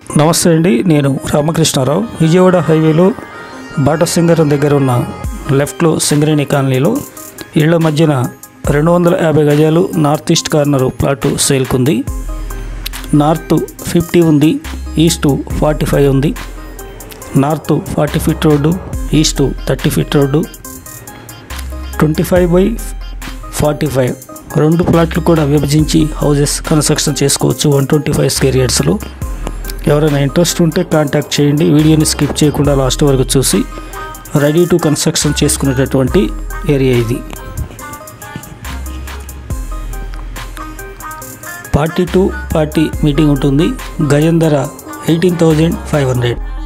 నమస్తే అండి నేను రామకృష్ణారావు విజయవాడ హైవేలో బాటా సింగరం దగ్గర ఉన్న లెఫ్ట్లో సింగరేణి కాలనీలో ఇళ్ల మధ్యన రెండు వందల యాభై గజాలు నార్త్ ఈస్ట్ కార్నరు ప్లాటు సేల్కుంది నార్త్ ఫిఫ్టీ ఉంది ఈస్ట్ ఫార్టీ ఫైవ్ ఉంది north forty feet road east thirty feet road twenty five by forty five రెండు ప్లాట్లు కూడా విభజించి హౌజెస్ కన్స్ట్రక్షన్ చేసుకోవచ్చు వన్ ట్వంటీ ఫైవ్ స్క్వేర్ యార్డ్స్లో ఎవరైనా ఇంట్రెస్ట్ ఉంటే కాంటాక్ట్ చేయండి వీడియోని స్కిప్ చేయకుండా లాస్ట్ వరకు చూసి రెడీ టు కన్స్ట్రక్షన్ చేసుకునేటటువంటి ఏరియా ఇది పార్టీ టు పార్టీ మీటింగ్ ఉంటుంది గజం ధర ఎయిటీన్ థౌజండ్ ఫైవ్ హండ్రెడ్